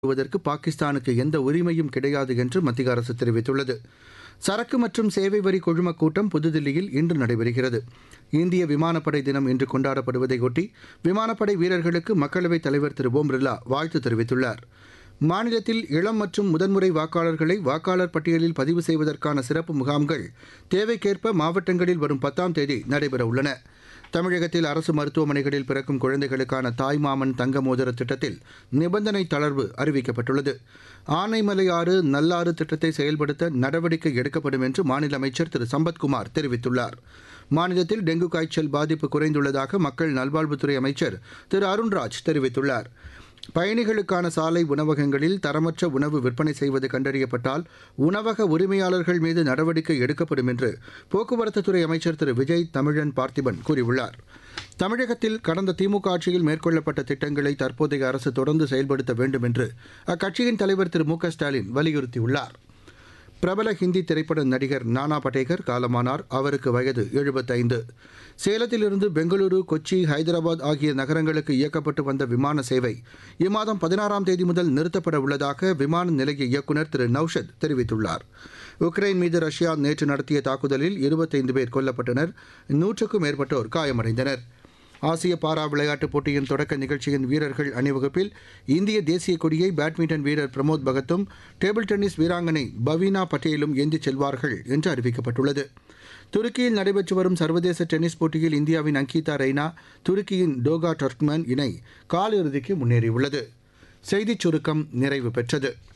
வருவதற்கு பாகிஸ்தானுக்கு எந்த உரிமையும் கிடையாது என்று மத்திய அரசு தெரிவித்துள்ளது சரக்கு மற்றும் சேவை வரி குழுமக் கூட்டம் புதுதில்லியில் இன்று நடைபெறுகிறது இந்திய விமானப்படை தினம் இன்று கொண்டாடப்படுவதையொட்டி விமானப்படை வீரர்களுக்கு மக்களவைத் தலைவர் திரு ஓம் பிர்லா வாழ்த்து தெரிவித்துள்ளார் மாநிலத்தில் இளம் மற்றும் முதன்முறை வாக்காளர்களை வாக்காளர் பட்டியலில் பதிவு செய்வதற்கான சிறப்பு முகாம்கள் தேவைக்கேற்ப மாவட்டங்களில் வரும் பத்தாம் தேதி நடைபெற உள்ளன தமிழகத்தில் அரசு மருத்துவமனைகளில் பிறக்கும் குழந்தைகளுக்கான தாய்மாமன் தங்க மோதிர திட்டத்தில் நிபந்தனை தளர்வு அறிவிக்கப்பட்டுள்ளது ஆனைமலையாறு நல்லாறு திட்டத்தை செயல்படுத்த நடவடிக்கை எடுக்கப்படும் என்று மாநில அமைச்சர் திரு சம்பத்குமார் தெரிவித்துள்ளார் மாநிலத்தில் டெங்கு காய்ச்சல் பாதிப்பு குறைந்துள்ளதாக மக்கள் நல்வாழ்வுத்துறை அமைச்சர் திரு அருண்ராஜ் தெரிவித்துள்ளார் பயணிகளுக்கான சாலை உணவகங்களில் தரமற்ற உணவு விற்பனை செய்வது கண்டறியப்பட்டால் உணவக உரிமையாளர்கள் மீது நடவடிக்கை எடுக்கப்படும் என்று போக்குவரத்துத்துறை அமைச்சர் திரு விஜய் தமிழன் பார்த்திபன் கூறியுள்ளார் தமிழகத்தில் கடந்த திமுக ஆட்சியில் மேற்கொள்ளப்பட்ட திட்டங்களை தற்போதைய அரசு தொடர்ந்து செயல்படுத்த வேண்டும் என்று அக்கட்சியின் தலைவர் திரு மு க ஸ்டாலின் வலியுறுத்தியுள்ளார் பிரபல ஹிந்தி திரைப்பட நடிகர் நானா படேகர் காலமானார் அவருக்கு வயது எழுபத்தைந்து சேலத்திலிருந்து பெங்களூரு கொச்சி ஹைதராபாத் ஆகிய நகரங்களுக்கு இயக்கப்பட்டு வந்த விமான சேவை இம்மாதம் பதினாறாம் தேதி முதல் நிறுத்தப்பட உள்ளதாக விமான நிலைய இயக்குநர் திரு நௌஷத் தெரிவித்துள்ளார் உக்ரைன் மீது ரஷ்யா நேற்று நடத்திய தாக்குதலில் இருபத்தைந்து பேர் கொல்லப்பட்டனர் நூற்றுக்கும் மேற்பட்டோர் காயமடைந்தனர் ஆசிய பாரா விளையாட்டுப் போட்டியின் தொடக்க நிகழ்ச்சியின் வீரர்கள் அணிவகுப்பில் இந்திய தேசிய கொடியை பேட்மிண்டன் வீரர் பிரமோத் பகத்தும் டேபிள் டென்னிஸ் வீராங்கனை பவீனா பட்டேலும் ஏந்திச் செல்வார்கள் என்று அறிவிக்கப்பட்டுள்ளது துருக்கியில் நடைபெற்று வரும் சர்வதேச டென்னிஸ் போட்டியில் இந்தியாவின் அங்கிதா ரெய்னா துருக்கியின் டோகா டர்க்மன் இணை காலிறுதிக்கு முன்னேறியுள்ளது செய்திச் சுருக்கம் நிறைவு பெற்றது